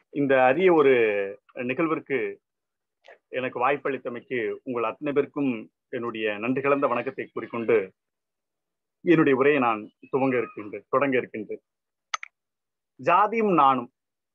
இந்த அரிய ஒரு நிகழ்விற்கு எனக்கு வாய்ப்பளித்தமைக்கு உங்கள் அத்தனை பேருக்கும் என்னுடைய நன்றி கலந்த வணக்கத்தை கூறிக்கொண்டு என்னுடைய உரையை நான் துவங்க இருக்கின்றேன் தொடங்க இருக்கின்றேன் ஜாதியும் நானும்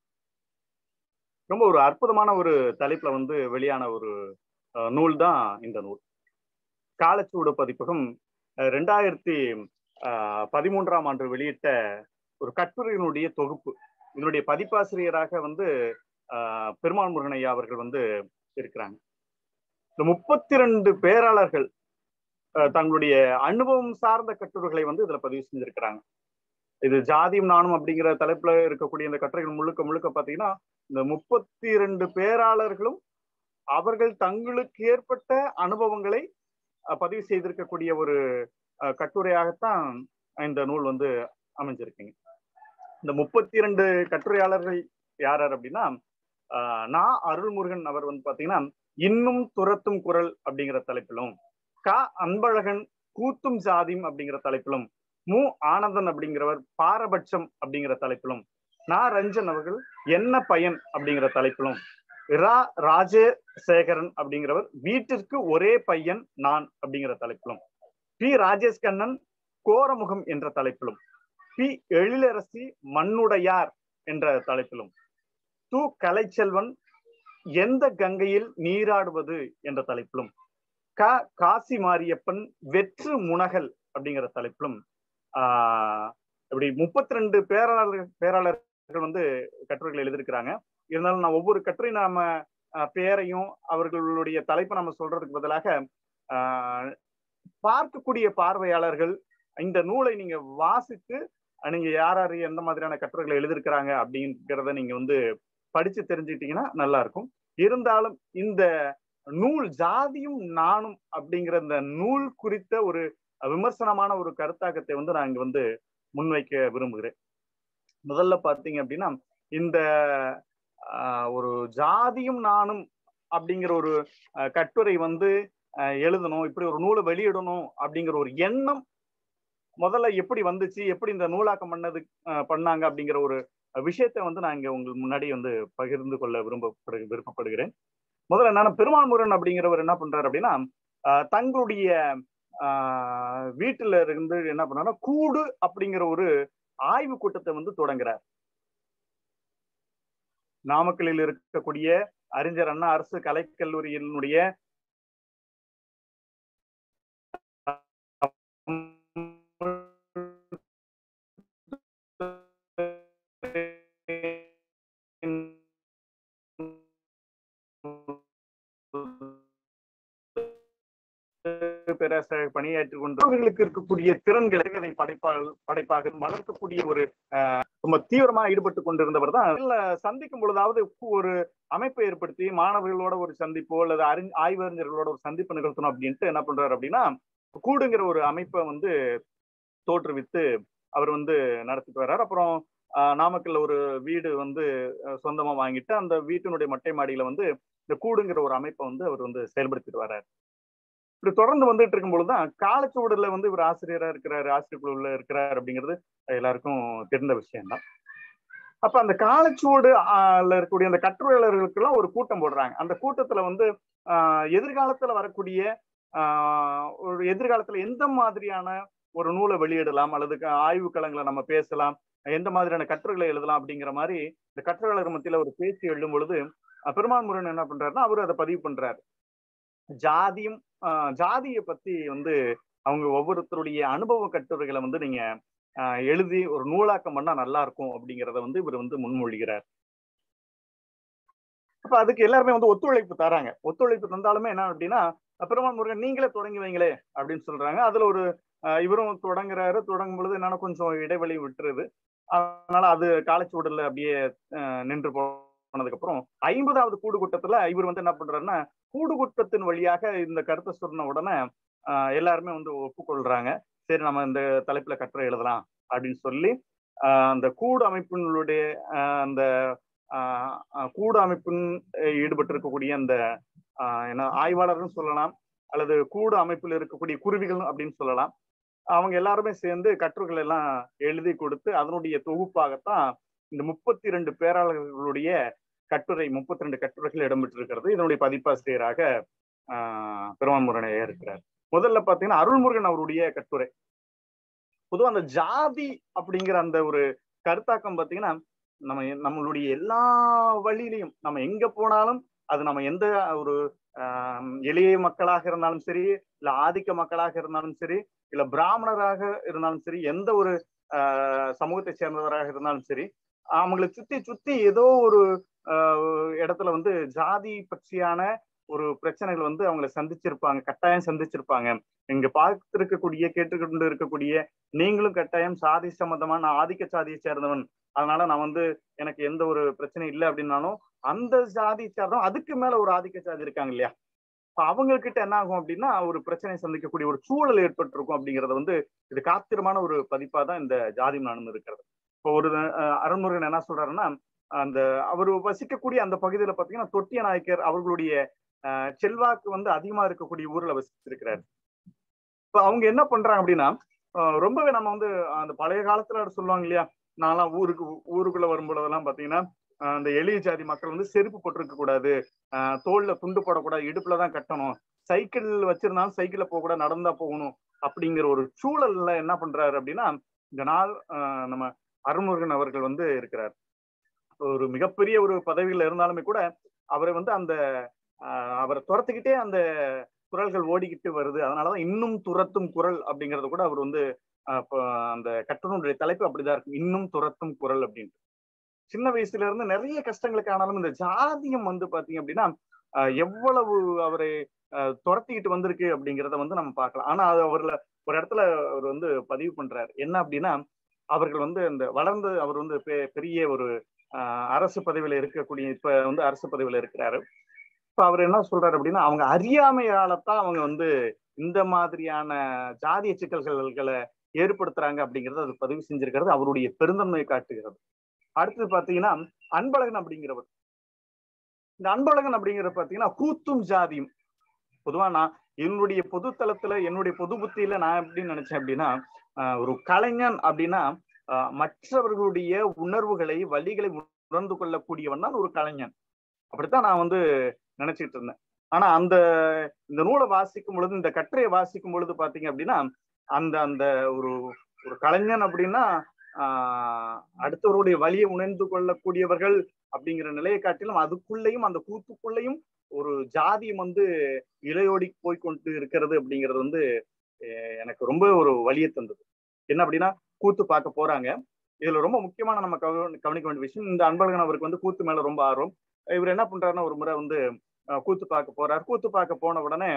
ரொம்ப ஒரு அற்புதமான ஒரு தலைப்புல வந்து வெளியான ஒரு நூல் தான் இந்த நூல் காலச்சூடு பதிப்பகம் ரெண்டாயிரத்தி பதிமூன்றாம் ஆண்டு வெளியிட்ட ஒரு கட்டுரையினுடைய தொகுப்பு இதனுடைய பதிப்பாசிரியராக வந்து பெருமாள் முருகன் ஐயா அவர்கள் வந்து இருக்கிறாங்க இந்த முப்பத்தி ரெண்டு பேராளர்கள் தங்களுடைய அனுபவம் சார்ந்த கட்டுரைகளை வந்து இதுல பதிவு செஞ்சிருக்கிறாங்க இது ஜாதியும் நானும் அப்படிங்கிற தலைப்புல இருக்கக்கூடிய இந்த கட்டுரைகள் முழுக்க முழுக்க பாத்தீங்கன்னா இந்த முப்பத்தி ரெண்டு பேராளர்களும் அவர்கள் தங்களுக்கு ஏற்பட்ட அனுபவங்களை பதிவு செய்திருக்கக்கூடிய ஒரு கட்டுரையாகத்தான் இந்த நூல் வந்து அமைஞ்சிருக்குங்க இந்த முப்பத்தி இரண்டு கட்டுரையாளர்கள் யார் யார் அப்படின்னா நான் அருள்முருகன் அவர் வந்து பாத்தீங்கன்னா இன்னும் துரத்தும் குரல் அப்படிங்கிற தலைப்பிலும் க அன்பழகன் கூத்தும் ஜாதியும் அப்படிங்கிற தலைப்பிலும் மு ஆனந்தன் அப்படிங்கிறவர் பாரபட்சம் அப்படிங்கிற தலைப்பிலும் நா ரஞ்சன் அவர்கள் என்ன பயன் அப்படிங்கிற தலைப்பிலும் ரா ராஜசேகரன் அப்படிங்கிறவர் வீட்டிற்கு ஒரே பையன் நான் அப்படிங்கிற தலைப்பிலும் பி ராஜேஷ் கண்ணன் கோரமுகம் என்ற தலைப்பிலும் பி எழிலரசி மண்ணுடையார் என்ற தலைப்பிலும் து கலைச்செல்வன் எந்த கங்கையில் நீராடுவது என்ற தலைப்பிலும் க காசி மாரியப்பன் வெற்று முனகல் அப்படிங்கிற தலைப்பிலும் ஆஹ் இப்படி முப்பத்தி ரெண்டு பேராளர்கள் பேராளர்கள் வந்து கட்டுரைகள் எழுதியிருக்கிறாங்க இருந்தாலும் நான் ஒவ்வொரு கட்டுரை நாம பெயரையும் அவர்களுடைய தலைப்பை நம்ம சொல்றதுக்கு பதிலாக ஆஹ் பார்க்கக்கூடிய பார்வையாளர்கள் இந்த நூலை நீங்க வாசித்து நீங்க யார் யார் எந்த மாதிரியான கட்டுரைகளை எழுதியிருக்கிறாங்க அப்படிங்கிறத நீங்க வந்து படிச்சு தெரிஞ்சுக்கிட்டீங்கன்னா நல்லா இருக்கும் இருந்தாலும் இந்த நூல் ஜாதியும் நானும் அப்படிங்கிற இந்த நூல் குறித்த ஒரு விமர்சனமான ஒரு கருத்தாக்கத்தை வந்து நான் இங்க வந்து முன்வைக்க விரும்புகிறேன் முதல்ல பாத்தீங்க அப்படின்னா இந்த ஒரு ஜாதியும் நானும் அப்படிங்கிற ஒரு கட்டுரை வந்து எழுதணும் இப்படி ஒரு நூலை வெளியிடணும் அப்படிங்கிற ஒரு எண்ணம் முதல்ல எப்படி வந்துச்சு எப்படி இந்த நூலாக்கம் பண்ணது பண்ணாங்க அப்படிங்கிற ஒரு விஷயத்தை வந்து நான் இங்க உங்களுக்கு முன்னாடி வந்து பகிர்ந்து கொள்ள விரும்பப்படு விருப்பப்படுகிறேன் முதல்ல என்னன்னா பெருமாள் முருகன் அப்படிங்கிறவர் என்ன பண்றாரு அப்படின்னா தங்களுடைய வீட்டுல இருந்து என்ன பண்ணாரு கூடு அப்படிங்கிற ஒரு ஆய்வு கூட்டத்தை வந்து தொடங்குறார் நாமக்கல்லில் இருக்கக்கூடிய அறிஞர் அண்ணா அரசு கலைக்கல்லூரியினுடைய பேராசிரியர் பணியாற்றிக் கொண்டு அவர்களுக்கு இருக்கக்கூடிய திறன்களை அதை படைப்பாக படைப்பாக வளர்க்கக்கூடிய ஒரு ரொம்ப தீவிரமா ஈடுபட்டு கொண்டிருந்தவர் தான் இதுல சந்திக்கும் பொழுதாவது ஒரு அமைப்பை ஏற்படுத்தி மாணவர்களோட ஒரு சந்திப்போ அல்லது அறி ஆய்வறிஞர்களோட ஒரு சந்திப்பு நிகழ்த்தணும் அப்படின்ட்டு என்ன பண்றாரு அப்படின்னா கூடுங்கிற ஒரு அமைப்பை வந்து தோற்றுவித்து அவர் வந்து நடத்திட்டு வர்றாரு அப்புறம் நாமக்கல்ல ஒரு வீடு வந்து சொந்தமா வாங்கிட்டு அந்த வீட்டினுடைய மட்டை மாடியில வந்து இந்த கூடுங்கிற ஒரு அமைப்பை வந்து அவர் வந்து செயல்படுத்திட்டு வர்றாரு இப்படி தொடர்ந்து வந்துட்டு இருக்கும் பொழுதுதான் காலச்சுவடுல வந்து இவர் ஆசிரியரா இருக்கிறாரு ஆசிரியர் குழுவில் இருக்கிறார் அப்படிங்கிறது எல்லாருக்கும் தெரிந்த விஷயம்தான் அப்ப அந்த காலச்சுவடு இருக்கக்கூடிய அந்த கட்டுரையாளர்களுக்கு எல்லாம் ஒரு கூட்டம் போடுறாங்க அந்த கூட்டத்துல வந்து எதிர்காலத்துல வரக்கூடிய ஒரு எதிர்காலத்துல எந்த மாதிரியான ஒரு நூலை வெளியிடலாம் அல்லது ஆய்வு களங்களை நம்ம பேசலாம் எந்த மாதிரியான கட்டுரைகளை எழுதலாம் அப்படிங்கிற மாதிரி இந்த கட்டுரையாளர் மத்தியில ஒரு பேச்சு எழுதும் பொழுது பெருமாள் முருகன் என்ன பண்றாருன்னா அவரு அதை பதிவு பண்றாரு ஜாதியும் ஜாதியை பத்தி வந்து அவங்க ஒவ்வொருத்தருடைய அனுபவ கட்டுரைகளை வந்து நீங்க எழுதி ஒரு நூலாக்கம் பண்ணா நல்லா இருக்கும் அப்படிங்கிறத வந்து இவர் வந்து முன்மொழிகிறார் அப்ப அதுக்கு எல்லாருமே வந்து ஒத்துழைப்பு தராங்க ஒத்துழைப்பு தந்தாலுமே என்ன அப்படின்னா பெருமாள் முருகன் நீங்களே தொடங்கி வைங்களே அப்படின்னு சொல்றாங்க அதுல ஒரு இவரும் தொடங்குறாரு தொடங்கும் பொழுது என்னன்னா கொஞ்சம் இடைவெளி விட்டுருது அதனால அது காலச்சுவடல அப்படியே நின்று போனதுக்கு அப்புறம் ஐம்பதாவது கூடு கூட்டத்துல இவர் வந்து என்ன பண்றாருன்னா கூடு கூட்டத்தின் வழியாக இந்த கருத்தை சொன்ன உடனே எல்லாருமே வந்து ஒப்புக்கொள்றாங்க சரி நம்ம இந்த தலைப்புல கட்டுரை எழுதலாம் அப்படின்னு சொல்லி அந்த கூடு அமைப்பினுடைய அந்த கூடு அமைப்பின் ஈடுபட்டு இருக்கக்கூடிய அந்த என்ன ஆய்வாளர்னு சொல்லலாம் அல்லது கூடு அமைப்பில் இருக்கக்கூடிய குருவிகள் அப்படின்னு சொல்லலாம் அவங்க எல்லாருமே சேர்ந்து கட்டுரைகள் எல்லாம் எழுதி கொடுத்து அதனுடைய தொகுப்பாகத்தான் இந்த முப்பத்தி ரெண்டு பேராளர்களுடைய கட்டுரை முப்பத்தி ரெண்டு கட்டுரைகள் இடம்பெற்றிருக்கிறது இதனுடைய பதிப்பாசிரியராக ஆஹ் பெருமான் முருகனையா இருக்கிறார் முதல்ல பாத்தீங்கன்னா அருள்முருகன் அவருடைய கட்டுரை பொதுவா அந்த ஜாதி அப்படிங்கிற அந்த ஒரு கருத்தாக்கம் பாத்தீங்கன்னா நம்ம நம்மளுடைய எல்லா வழியிலையும் நம்ம எங்க போனாலும் அது நம்ம எந்த ஒரு ஆஹ் எளிய மக்களாக இருந்தாலும் சரி இல்ல ஆதிக்க மக்களாக இருந்தாலும் சரி இல்ல பிராமணராக இருந்தாலும் சரி எந்த ஒரு ஆஹ் சமூகத்தை சேர்ந்தவராக இருந்தாலும் சரி அவங்களை சுத்தி சுத்தி ஏதோ ஒரு ஆஹ் இடத்துல வந்து ஜாதி பற்றியான ஒரு பிரச்சனைகள் வந்து அவங்களை சந்திச்சிருப்பாங்க கட்டாயம் சந்திச்சிருப்பாங்க இங்க பார்த்திருக்கக்கூடிய கேட்டுக்கொண்டு இருக்கக்கூடிய நீங்களும் கட்டாயம் சாதி சம்பந்தமா நான் ஆதிக்க சாதியை சேர்ந்தவன் அதனால நான் வந்து எனக்கு எந்த ஒரு பிரச்சனை இல்லை அப்படின்னாலும் அந்த ஜாதி சார்ந்தவன் அதுக்கு மேல ஒரு ஆதிக்க சாதி இருக்காங்க இல்லையா இப்ப அவங்க கிட்ட என்ன ஆகும் அப்படின்னா ஒரு பிரச்சனை சந்திக்கக்கூடிய ஒரு சூழல் ஏற்பட்டிருக்கும் அப்படிங்கறது வந்து இது காத்திரமான ஒரு பதிப்பா தான் இந்த ஜாதி நானும் இருக்கிறது இப்போ ஒரு அஹ், அருண்முருகன் என்ன சொல்றாருன்னா அந்த அவர் வசிக்கக்கூடிய அந்த பகுதியில பாத்தீங்கன்னா தொட்டிய நாயக்கர் அவர்களுடைய அஹ், செல்வாக்கு வந்து அதிகமா இருக்கக்கூடிய ஊர்ல வசிச்சிருக்கிறாரு இப்ப அவங்க என்ன பண்றாங்க அப்படின்னா அஹ், ரொம்பவே நம்ம வந்து அந்த பழைய காலத்துல சொல்லுவாங்க இல்லையா நான்லாம் ஊருக்கு ஊருக்குள்ள வரும்பொழுதெல்லாம் பாத்தீங்கன்னா அஹ், அந்த எளிய ஜாதி மக்கள் வந்து செருப்பு போட்டிருக்க கூடாது அஹ், தோல்ல துண்டு போடக்கூடாது இடுப்புல தான் கட்டணும் சைக்கிள் வச்சிருந்தாலும் சைக்கிள்ல போக கூட நடந்தா போகணும் அப்படிங்கிற ஒரு சூழல்ல என்ன பண்றாரு அப்படின்னா இந்த நாள் அஹ், நம்ம அருள்முருகன் அவர்கள் வந்து இருக்கிறார் ஒரு மிகப்பெரிய ஒரு பதவியில் இருந்தாலுமே கூட அவரை வந்து அந்த ஆஹ், அவரை துரத்துக்கிட்டே அந்த குரல்கள் ஓடிக்கிட்டு வருது அதனாலதான் இன்னும் துரத்தும் குரல் அப்படிங்கறது கூட அவர் வந்து ஆஹ், இப்போ அந்த கட்டுரையுடைய தலைப்பு அப்படிதான் இருக்கும் இன்னும் துரத்தும் குரல் அப்படின்ட்டு சின்ன வயசுல இருந்து நிறைய கஷ்டங்களுக்கு ஆனாலும் இந்த ஜாதியம் வந்து பாத்தீங்க அப்படின்னா ஆஹ், எவ்வளவு அவரை ஆஹ், துரத்திக்கிட்டு வந்திருக்கு அப்படிங்கிறத வந்து நம்ம பார்க்கலாம் ஆனா அது அவர்ல ஒரு இடத்துல அவர் வந்து பதிவு பண்றாரு என்ன அப்படின்னா அவர்கள் வந்து அந்த வளர்ந்து அவர் வந்து பெ- பெரிய ஒரு ஆஹ், அரசு பதவியில இருக்கக்கூடிய இப்ப வந்து அரசு பதவியில இருக்கிறாரு இப்ப அவர் என்ன சொல்றாரு அப்படின்னா அவங்க அறியாமையாலத்தான் அவங்க வந்து இந்த மாதிரியான ஜாதிய சிக்கல்களை ஏற்படுத்துறாங்க அப்படிங்கறத அது பதிவு செஞ்சிருக்கிறது அவருடைய பெருந்தன்மையை காட்டுகிறது அடுத்தது பாத்தீங்கன்னா அன்பழகன் அப்படிங்கிறவர் இந்த அன்பழகன் அப்படிங்கிற பாத்தீங்கன்னா கூத்தும் ஜாதியும் பொதுவா நான் என்னுடைய பொது தளத்துல என்னுடைய பொது புத்தியில நான் எப்படி நினைச்சேன் அப்படின்னா ஆஹ் ஒரு கலைஞன் அப்படின்னா ஆஹ் மற்றவர்களுடைய உணர்வுகளை வழிகளை உணர்ந்து கொள்ளக்கூடியவன் தான் ஒரு கலைஞன் அப்படித்தான் நான் வந்து நினைச்சிட்டு இருந்தேன் ஆனா அந்த இந்த நூலை வாசிக்கும் பொழுது இந்த கட்டுரையை வாசிக்கும் பொழுது பாத்தீங்க அப்படின்னா அந்த அந்த ஒரு ஒரு கலைஞன் அப்படின்னா ஆஹ் அடுத்தவருடைய வழியை உணர்ந்து கொள்ளக்கூடியவர்கள் அப்படிங்கிற நிலையை காட்டிலும் அதுக்குள்ளேயும் அந்த கூத்துக்குள்ளேயும் ஒரு ஜாதியம் வந்து இலையோடி போய் கொண்டு இருக்கிறது அப்படிங்கிறது வந்து அஹ் எனக்கு ரொம்ப ஒரு வலியை தந்தது என்ன அப்படின்னா கூத்து பார்க்க போறாங்க இதுல ரொம்ப முக்கியமான நம்ம கவ- கவனிக்க வேண்டிய விஷயம் இந்த அன்பழகன் அவருக்கு வந்து கூத்து மேல ரொம்ப ஆர்வம் இவர் என்ன பண்றாருன்னா ஒரு முறை வந்து அஹ், கூத்து பார்க்க போறார் கூத்து பார்க்க போன உடனே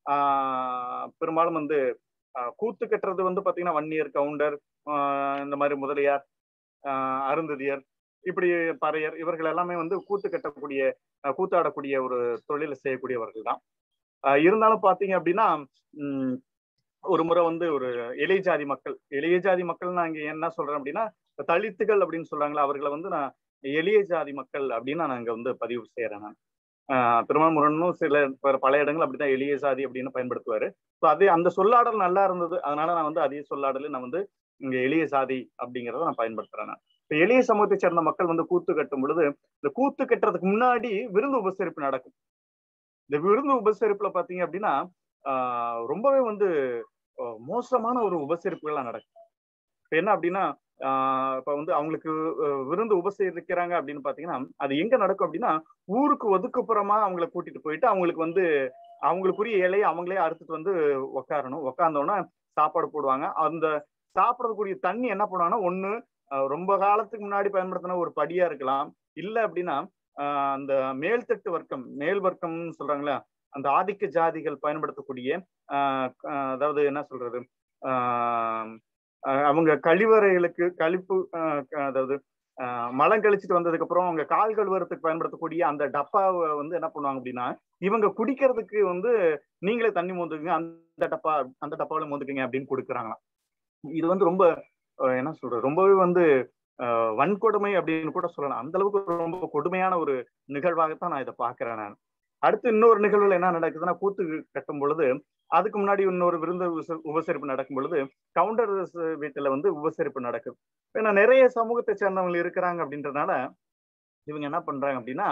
ஆஹ் பெரும்பாலும் வந்து ஆஹ், கூத்து கட்டுறது வந்து பாத்தீங்கன்னா வன்னியர் கவுண்டர் ஆஹ், இந்த மாதிரி முதலியார் ஆஹ், அருந்ததியர் இப்படி பறையர் இவர்கள் எல்லாமே வந்து கூத்து கட்டக்கூடிய அஹ், கூத்தாடக்கூடிய ஒரு தொழிலை செய்யக்கூடியவர்கள் தான் ஆஹ், இருந்தாலும் பாத்தீங்க அப்படின்னா உம் ஒரு முறை வந்து ஒரு எளிய ஜாதி மக்கள் எளிய ஜாதி மக்கள் நான் இங்க என்ன சொல்றேன் அப்படின்னா தலித்துகள் அப்படின்னு சொல்றாங்களா அவர்களை வந்து நான் எளிய ஜாதி மக்கள் அப்படின்னு நான் அங்க வந்து பதிவு செய்யறேன் நான் ஆஹ் பெருமாள் முரணும் சில ப- பல இடங்கள் அப்படிதான் எளிய சாதி அப்படின்னு பயன்படுத்துவாரு ஸோ அதே அந்த சொல்லாடல் நல்லா இருந்தது அதனால நான் வந்து அதே சொல்லாடல நான் வந்து இங்க எளிய சாதி அப்படிங்கிறத நான் பயன்படுத்துறேன் நான் இப்ப எளிய சமூகத்தை சேர்ந்த மக்கள் வந்து கூத்து கட்டும் பொழுது இந்த கூத்து கட்டுறதுக்கு முன்னாடி விருந்து உபசரிப்பு நடக்கும் இந்த விருந்து உபசரிப்புல பாத்தீங்க அப்படின்னா ஆஹ் ரொம்பவே வந்து ஆஹ் மோசமான ஒரு உபசரிப்புகள்லாம் நடக்கும் இப்ப என்ன அப்படின்னா ஆஹ் இப்ப வந்து அவங்களுக்கு அஹ், விருந்து உபசரிக்கிறாங்க அப்படின்னு பாத்தீங்கன்னா அது எங்க நடக்கும் அப்படின்னா ஊருக்கு ஒதுக்குப்புறமா அவங்கள கூட்டிட்டு போயிட்டு அவங்களுக்கு வந்து அவங்களுக்குரிய இலையை அவங்களே அறுத்துட்டு வந்து உக்காரணும் உக்காந்தோன்னா சாப்பாடு போடுவாங்க அந்த சாப்பிடக்கூடிய தண்ணி என்ன பண்ணுவாங்கன்னா ஒண்ணு அஹ், ரொம்ப காலத்துக்கு முன்னாடி பயன்படுத்தின ஒரு படியா இருக்கலாம் இல்ல அப்படின்னா ஆஹ், அந்த மேல்தட்டு வர்க்கம் மேல் வர்க்கம்னு சொல்றாங்களா அந்த ஆதிக்க ஜாதிகள் பயன்படுத்தக்கூடிய ஆஹ், ஆஹ், அதாவது என்ன சொல்றது ஆஹ், ஆஹ், அவங்க கழிவறைகளுக்கு கழிப்பு ஆஹ், க- அதாவது ஆஹ், மலம் கழிச்சிட்டு வந்ததுக்கு அப்புறம் அவங்க கால் கழுவுறதுக்கு பயன்படுத்தக்கூடிய அந்த டப்பாவை வந்து என்ன பண்ணுவாங்க அப்படின்னா இவங்க குடிக்கிறதுக்கு வந்து நீங்களே தண்ணி மோந்துக்குங்க அந்த டப்பா அந்த டப்பாவில மோந்துக்குங்க அப்படின்னு கொடுக்குறாங்களாம் இது வந்து ரொம்ப ஆஹ், என்ன சொல்றது ரொம்பவே வந்து ஆஹ், வன்கொடுமை அப்படின்னு கூட சொல்லலாம் அந்த அளவுக்கு ரொம்ப கொடுமையான ஒரு நிகழ்வாகத்தான் நான் இதை பாக்குறேன் நான் அடுத்து இன்னொரு நிகழ்வுல என்ன நடக்குதுன்னா கூத்து கட்டும் பொழுது அதுக்கு முன்னாடி இன்னொரு விருந்து உபச- உபசரிப்பு நடக்கும் பொழுது கவுண்டர் வீட்டுல வந்து உபசரிப்பு நடக்குது ஏன்னா நிறைய சமூகத்தை சேர்ந்தவங்க இருக்கிறாங்க அப்படின்றதுனால இவங்க என்ன பண்றாங்க அப்படின்னா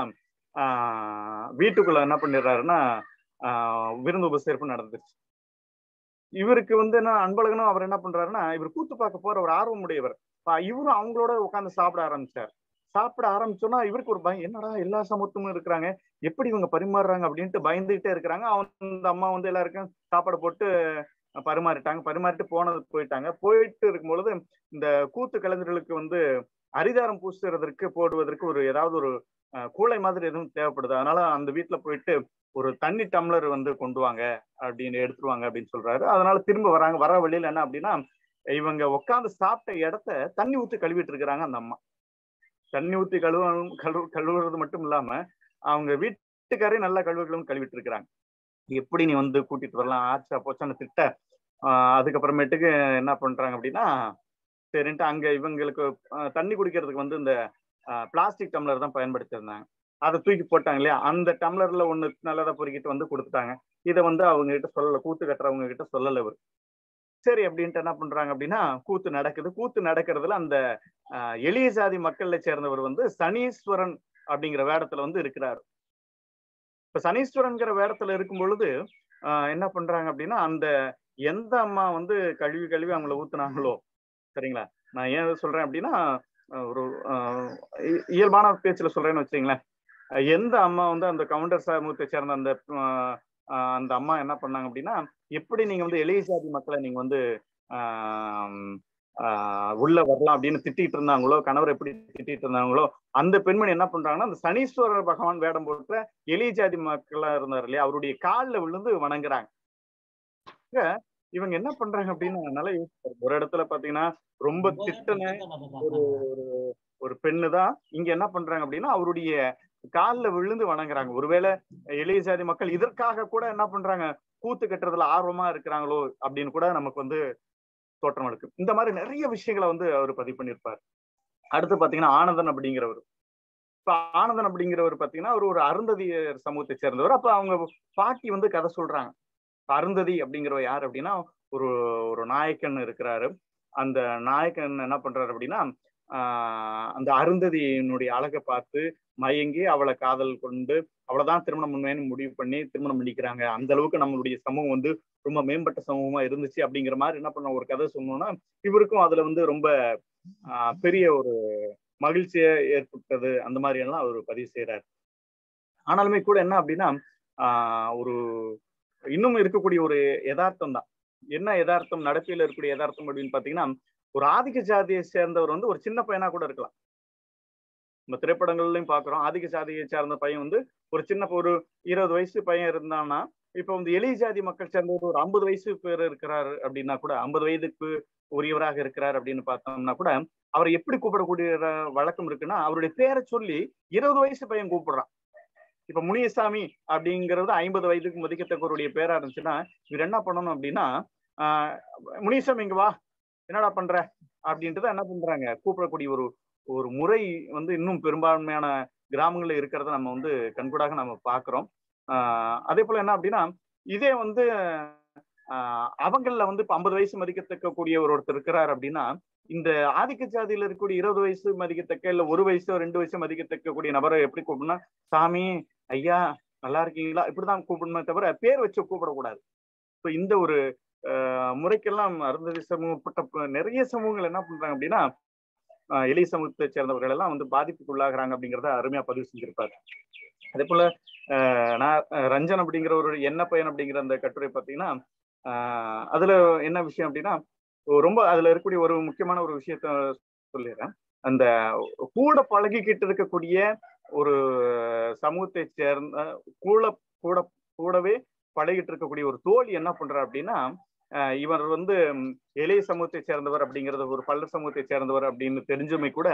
ஆஹ் வீட்டுக்குள்ள என்ன பண்ணிடுறாருன்னா ஆஹ் விருந்து உபசரிப்பு நடந்துருச்சு இவருக்கு வந்து என்ன அன்பழகனும் அவர் என்ன பண்றாருன்னா இவர் கூத்து பார்க்க போற ஒரு ஆர்வம் உடையவர் அப்ப இவரும் அவங்களோட உட்கார்ந்து சாப்பிட ஆரம்பிச்சார் சாப்பிட ஆரம்பிச்சோன்னா இவருக்கு ஒரு பயம் என்னடா எல்லா சமத்துவமும் இருக்கிறாங்க எப்படி இவங்க பரிமாறுறாங்க அப்படின்ட்டு பயந்துகிட்டே இருக்கிறாங்க அவன் இந்த அம்மா வந்து எல்லாருக்கும் சாப்பாடு போட்டு பரிமாறிட்டாங்க பரிமாறிட்டு போனது போயிட்டாங்க போயிட்டு இருக்கும் பொழுது இந்த கூத்து கலைஞர்களுக்கு வந்து அரிதாரம் பூசுறதற்கு போடுவதற்கு ஒரு ஏதாவது ஒரு அஹ், கூளை மாதிரி எதுவும் தேவைப்படுது அதனால அந்த வீட்டுல போயிட்டு ஒரு தண்ணி டம்ளர் வந்து கொண்டு வாங்க அப்படின்னு எடுத்துருவாங்க அப்படின்னு சொல்றாரு அதனால திரும்ப வராங்க வர வழியில என்ன அப்படின்னா இவங்க உட்காந்து சாப்பிட்ட இடத்த தண்ணி ஊத்தி கழுவிட்டு இருக்கிறாங்க அந்த அம்மா தண்ணி ஊத்தி கழுவ கழுவு கழுவுறது மட்டும் இல்லாம அவங்க வீட்டுக்காரே நல்லா கழுவுகளும் கழுவிட்டு இருக்கிறாங்க எப்படி நீ வந்து கூட்டிட்டு வரலாம் ஆச்சா போச்சான்னு திட்ட ஆஹ் அதுக்கப்புறமேட்டுக்கு என்ன பண்றாங்க அப்படின்னா சரின்ட்டு அங்க இவங்களுக்கு ஆஹ் தண்ணி குடிக்கிறதுக்கு வந்து இந்த பிளாஸ்டிக் டம்ளர் தான் பயன்படுத்தியிருந்தாங்க அதை தூக்கி போட்டாங்க இல்லையா அந்த டம்ளர்ல ஒண்ணு நல்லதா பொறுக்கிட்டு வந்து கொடுத்துட்டாங்க இதை வந்து அவங்க கிட்ட சொல்லல கூத்து கட்டுறவங்க கிட்ட சொல்லல இவர் சரி அப்படின்ட்டு என்ன பண்றாங்க அப்படின்னா கூத்து நடக்குது கூத்து நடக்கிறதுல அந்த ஆஹ் எளிய ஜாதி மக்கள்ல சேர்ந்தவர் வந்து சனீஸ்வரன் அப்படிங்கிற வேடத்துல வந்து இருக்கிறாரு இப்ப சனீஸ்வரன்கிற வேடத்துல இருக்கும் பொழுது ஆஹ் என்ன பண்றாங்க அப்படின்னா அந்த எந்த அம்மா வந்து கழுவி கழுவி அவங்கள ஊத்துனாங்களோ சரிங்களா நான் ஏன் இதை சொல்றேன் அப்படின்னா ஆஹ் ஒரு ஆஹ் இ- இயல்பான பேச்சுல சொல்றேன்னு வச்சுங்களேன் அஹ் எந்த அம்மா வந்து அந்த கவுண்டர் சமூகத்தை சேர்ந்த அந்த ஆஹ் ஆஹ் அந்த அம்மா என்ன பண்ணாங்க அப்படின்னா எப்படி நீங்க வந்து எளிய ஜாதி மக்களை நீங்க வந்து ஆஹ் ஆஹ் உள்ள வரலாம் அப்படின்னு திட்டிட்டு இருந்தாங்களோ கணவர் எப்படி திட்டிட்டு இருந்தாங்களோ அந்த பெண்மணி என்ன பண்றாங்கன்னா அந்த சனீஸ்வரர் பகவான் வேடம் போட்ட எளிய ஜாதி மக்களா இருந்தார் இல்லையா அவருடைய காலில் விழுந்து வணங்குறாங்க இவங்க என்ன பண்றாங்க அப்படின்னு நான் நல்லா யோசிப்பாரு ஒரு இடத்துல பாத்தீங்கன்னா ரொம்ப திட்டன ஒரு ஒரு ஒரு பெண்ணு தான் இங்க என்ன பண்றாங்க அப்படின்னா அவருடைய காலில் விழுந்து வணங்குறாங்க ஒருவேளை எளிய ஜாதி மக்கள் இதற்காக கூட என்ன பண்றாங்க கூத்து கட்டுறதுல ஆர்வமா இருக்கிறாங்களோ அப்படின்னு கூட நமக்கு வந்து தோற்றம் இருக்கு இந்த மாதிரி நிறைய விஷயங்களை வந்து அவர் பதிவு பண்ணியிருப்பார் அடுத்து பாத்தீங்கன்னா ஆனந்தன் அப்படிங்கிறவர் இப்ப ஆனந்தன் அப்படிங்கிறவர் பாத்தீங்கன்னா அவர் ஒரு அருந்ததியர் சமூகத்தை சேர்ந்தவர் அப்ப அவங்க பாட்டி வந்து கதை சொல்றாங்க இப்ப அருந்ததி அப்படிங்கிறவர் யார் அப்படின்னா ஒரு ஒரு நாயக்கன் இருக்கிறாரு அந்த நாயக்கன் என்ன பண்றாரு அப்படின்னா ஆஹ் அந்த அருந்ததியினுடைய அழகை பார்த்து மயங்கி அவளை காதல் கொண்டு அவளைதான் திருமணம் பண்ணுவேன்னு முடிவு பண்ணி திருமணம் பண்ணிக்கிறாங்க அந்த அளவுக்கு நம்மளுடைய சமூகம் வந்து ரொம்ப மேம்பட்ட சமூகமா இருந்துச்சு அப்படிங்கிற மாதிரி என்ன பண்ண ஒரு கதை சொன்னோம்னா இவருக்கும் அதுல வந்து ரொம்ப ஆஹ் பெரிய ஒரு மகிழ்ச்சியை ஏற்பட்டது அந்த மாதிரி எல்லாம் அவர் பதிவு செய்யறாரு ஆனாலுமே கூட என்ன அப்படின்னா ஆஹ் ஒரு இன்னும் இருக்கக்கூடிய ஒரு யதார்த்தம் தான் என்ன யதார்த்தம் நடத்தையில இருக்கக்கூடிய யதார்த்தம் அப்படின்னு பாத்தீங்கன்னா ஒரு ஆதிக்க ஜாதியை சேர்ந்தவர் வந்து ஒரு சின்ன பையனா கூட இருக்கலாம் நம்ம திரைப்படங்கள்லயும் பாக்குறோம் ஆதிக்க ஜாதியை சார்ந்த பையன் வந்து ஒரு சின்ன ஒரு இருபது வயசு பையன் இருந்தான்னா இப்ப வந்து எளிய ஜாதி மக்கள் சேர்ந்தவர் ஒரு ஐம்பது வயசு பேர் இருக்கிறார் அப்படின்னா கூட ஐம்பது வயதுக்கு உரியவராக இருக்கிறார் அப்படின்னு பார்த்தோம்னா கூட அவர் எப்படி கூப்பிடக்கூடிய வழக்கம் இருக்குன்னா அவருடைய பேரை சொல்லி இருபது வயசு பையன் கூப்பிடுறான் இப்ப முனியசாமி அப்படிங்கிறது ஐம்பது வயதுக்கு மதிக்கத்தக்கவருடைய பேரா இருந்துச்சுன்னா இவர் என்ன பண்ணணும் அப்படின்னா ஆஹ் முனியசாமி இங்க வா என்னடா பண்ற அப்படின்றத என்ன பண்றாங்க கூப்பிடக்கூடிய ஒரு ஒரு முறை வந்து இன்னும் பெரும்பான்மையான கிராமங்கள்ல இருக்கிறத நம்ம வந்து கண்கூடாக நம்ம பாக்குறோம் ஆஹ் அதே போல என்ன அப்படின்னா இதே வந்து ஆஹ் அவங்கள வந்து இப்ப ஐம்பது வயசு மதிக்கத்தக்க கூடிய ஒரு ஒருத்தர் இருக்கிறார் அப்படின்னா இந்த ஆதிக்க ஜாதியில இருக்கக்கூடிய இருபது வயசு மதிக்கத்தக்க இல்ல ஒரு வயசோ ரெண்டு வயசு மதிக்கத்தக்க கூடிய நபரை எப்படி கூப்பிடணும்னா சாமி ஐயா நல்லா இருக்கீங்களா இப்படிதான் கூப்பிடணுமே தவிர பேர் வச்சு கூப்பிடக்கூடாது இப்போ இந்த ஒரு முறைக்கெல்லாம் அருந்ததி சமூகப்பட்ட நிறைய சமூகங்கள் என்ன பண்றாங்க அப்படின்னா எளிய சமூகத்தை சேர்ந்தவர்கள் எல்லாம் வந்து பாதிப்புக்குள்ளாகிறாங்க அப்படிங்கிறத அருமையா பதிவு செஞ்சிருப்பாரு அதே போல நான் ரஞ்சன் அப்படிங்கிற ஒரு என்ன பயன் அப்படிங்கிற அந்த கட்டுரை பார்த்தீங்கன்னா அதுல என்ன விஷயம் அப்படின்னா ரொம்ப அதுல இருக்கக்கூடிய ஒரு முக்கியமான ஒரு விஷயத்த சொல்லிடுறேன் அந்த கூட பழகிக்கிட்டு இருக்கக்கூடிய ஒரு சமூகத்தை சேர்ந்த கூட கூட கூடவே பழகிட்டு இருக்கக்கூடிய ஒரு தோழி என்ன பண்றா அப்படின்னா இவர் வந்து எளிய சமூகத்தை சேர்ந்தவர் அப்படிங்கிறது ஒரு பல்லர் சமூகத்தை சேர்ந்தவர் அப்படின்னு தெரிஞ்சுமை கூட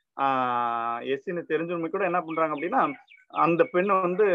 ஆஹ் எஸ்சின்னு தெரிஞ்சுமை கூட என்ன பண்றாங்க அப்படின்னா அந்த பெண்ணை வந்து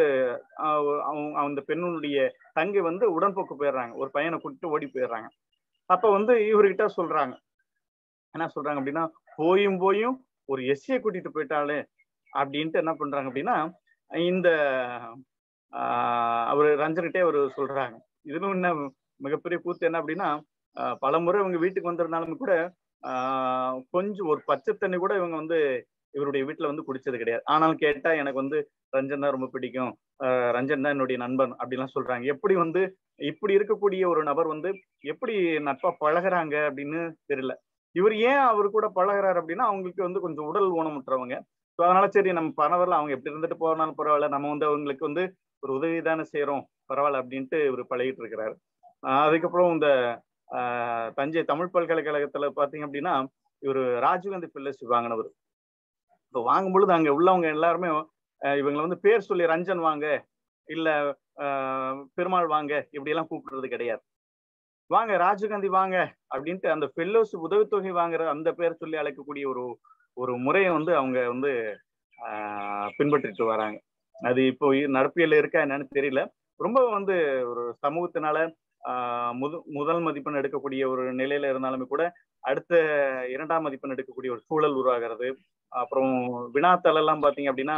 அந்த பெண்ணுடைய தங்கை வந்து உடன்போக்கு போயிடுறாங்க ஒரு பையனை கூட்டிட்டு ஓடி போயிடுறாங்க அப்ப வந்து இவர்கிட்ட சொல்றாங்க என்ன சொல்றாங்க அப்படின்னா போயும் போயும் ஒரு எஸ்சியை கூட்டிட்டு போயிட்டாலே அப்படின்ட்டு என்ன பண்றாங்க அப்படின்னா இந்த ஆஹ் அவர் ரஞ்சன்கிட்டே அவர் சொல்றாங்க இதுவும் என்ன மிகப்பெரிய கூத்து என்ன அப்படின்னா ஆஹ் பல முறை இவங்க வீட்டுக்கு வந்திருந்தாலும் கூட ஆஹ் கொஞ்சம் ஒரு பச்சை தண்ணி கூட இவங்க வந்து இவருடைய வீட்டுல வந்து குடிச்சது கிடையாது ஆனாலும் கேட்டா எனக்கு வந்து ரஞ்சன் தான் ரொம்ப பிடிக்கும் ஆஹ் ரஞ்சன் தான் என்னுடைய நண்பன் அப்படிலாம் சொல்றாங்க எப்படி வந்து இப்படி இருக்கக்கூடிய ஒரு நபர் வந்து எப்படி நட்பா பழகுறாங்க அப்படின்னு தெரியல இவர் ஏன் அவர் கூட பழகுறாரு அப்படின்னா அவங்களுக்கு வந்து கொஞ்சம் உடல் ஊனமுற்றவங்க ஸோ அதனால சரி நம்ம பரவாயில்ல அவங்க எப்படி இருந்துட்டு போனாலும் பரவாயில்ல நம்ம வந்து அவங்களுக்கு வந்து ஒரு உதவி தானே செய்யறோம் பரவாயில்ல அப்படின்ட்டு இவர் பழகிட்டு இருக்கிறாரு ஆஹ் அதுக்கப்புறம் இந்த ஆஹ் தஞ்சை தமிழ் பல்கலைக்கழகத்துல பாத்தீங்க அப்படின்னா இவர் ராஜீவ்காந்தி ஃபெல்லோஷிப் வாங்கினவர் இப்போ வாங்கும் பொழுது அங்க உள்ளவங்க எல்லாருமே ஆஹ் இவங்களை வந்து பேர் சொல்லி ரஞ்சன் வாங்க இல்ல ஆஹ் பெருமாள் வாங்க இப்படி எல்லாம் கூப்பிடுறது கிடையாது வாங்க ராஜீவ்காந்தி வாங்க அப்படின்ட்டு அந்த ஃபெல்லோஷிப் உதவித்தொகை வாங்குற அந்த பேர் சொல்லி அழைக்கக்கூடிய ஒரு ஒரு முறையை வந்து அவங்க வந்து ஆஹ் பின்பற்றிட்டு வராங்க அது இப்போ நடப்பியல் இருக்கா என்னன்னு தெரியல ரொம்ப வந்து ஒரு சமூகத்தினால ஆஹ் முது முதல் மதிப்பெண் எடுக்கக்கூடிய ஒரு நிலையில இருந்தாலுமே கூட அடுத்த இரண்டாம் மதிப்பெண் எடுக்கக்கூடிய ஒரு சூழல் உருவாகிறது அப்புறம் வினாத்தாள் எல்லாம் பாத்தீங்க அப்படின்னா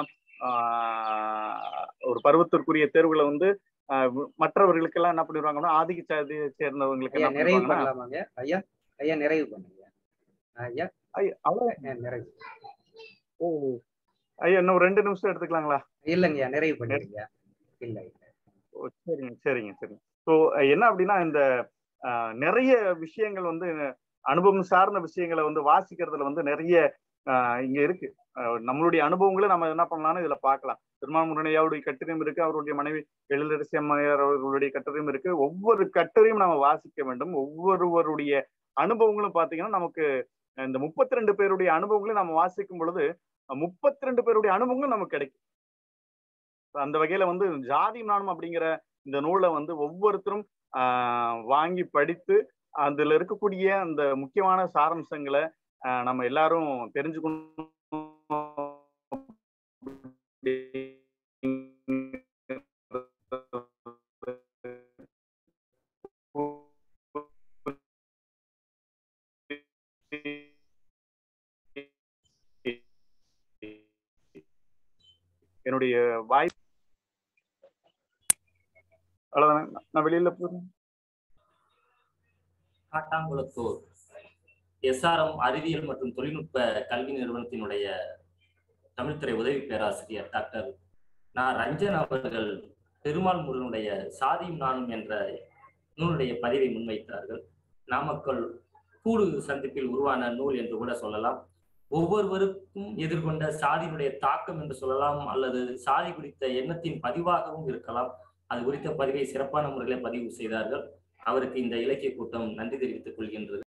ஆஹ் ஒரு பருவத்திற்குரிய தேர்வுகளை வந்து ஆஹ் மற்றவர்களுக்கெல்லாம் என்ன பண்ணிடுவாங்கன்னா ஆதிக்க சாதியை சேர்ந்தவங்களுக்கு ஐயா என்ன நிறைவு பண்ணிடுவாங்கன்னா பண்ணலாமாங்க ஐயா ஐயா நிறைவு பண்ணுங்க ஐயா ஐயா, அவ்வளவு அஹ் நிறைவு ஓ ஐயா இன்னும் ரெண்டு நிமிஷம் எடுத்துக்கலாங்களா இல்லைங்கய்யா நிறைவு பண்ணிடுங்க இல்ல இல்ல ஓ, சரிங்க சரிங்க சரிங்க ஸோ என்ன அப்படின்னா இந்த ஆஹ், நிறைய விஷயங்கள் வந்து அனுபவம் சார்ந்த விஷயங்களை வந்து வாசிக்கிறதுல வந்து நிறைய ஆஹ், இங்க இருக்கு ஆஹ், நம்மளுடைய அனுபவங்களை நம்ம என்ன பண்ணலாம்னு இதுல பார்க்கலாம் திருமால் முருகையாவுடைய கட்டுரையும் இருக்கு அவருடைய மனைவி எழிலரசி அம்மையார் அவர்களுடைய கட்டுரையும் இருக்கு ஒவ்வொரு கட்டுரையும் நம்ம வாசிக்க வேண்டும் ஒவ்வொருவருடைய அனுபவங்களும் பாத்தீங்கன்னா நமக்கு இந்த முப்பத்தி ரெண்டு பேருடைய அனுபவங்களையும் நம்ம வாசிக்கும் பொழுது முப்பத்தி ரெண்டு பேருடைய அனுபவங்களும் நமக்கு கிடைக்கும் அந்த வகையில வந்து ஜாதி நாணம் அப்படிங்கிற இந்த நூலை வந்து ஒவ்வொருத்தரும் ஆஹ் வாங்கி படித்து அதுல இருக்கக்கூடிய அந்த முக்கியமான சாராம்சங்களை ஆஹ் நம்ம எல்லாரும் தெரிஞ்சுக்கணும் என்னுடைய வாய் அவ்வளவுதானே நான் வெளியில போறேன் காட்டாங்குளத்தூர் எஸ்ஆர்எம் அறிவியல் மற்றும் தொழில்நுட்ப கல்வி நிறுவனத்தினுடைய தமிழ்துறை உதவி பேராசிரியர் டாக்டர் நான் ரஞ்சன் அவர்கள் பெருமாள் முருகனுடைய சாதியும் நானும் என்ற நூலுடைய பதிவை முன்வைத்தார்கள் நாமக்கல் கூடு சந்திப்பில் உருவான நூல் என்று கூட சொல்லலாம் ஒவ்வொருவருக்கும் எதிர்கொண்ட சாதியினுடைய தாக்கம் என்று சொல்லலாம் அல்லது சாதி குறித்த எண்ணத்தின் பதிவாகவும் இருக்கலாம் அது குறித்த பதிவை சிறப்பான முறையில் பதிவு செய்தார்கள் அவருக்கு இந்த இலக்கிய கூட்டம் நன்றி தெரிவித்துக் கொள்கின்றது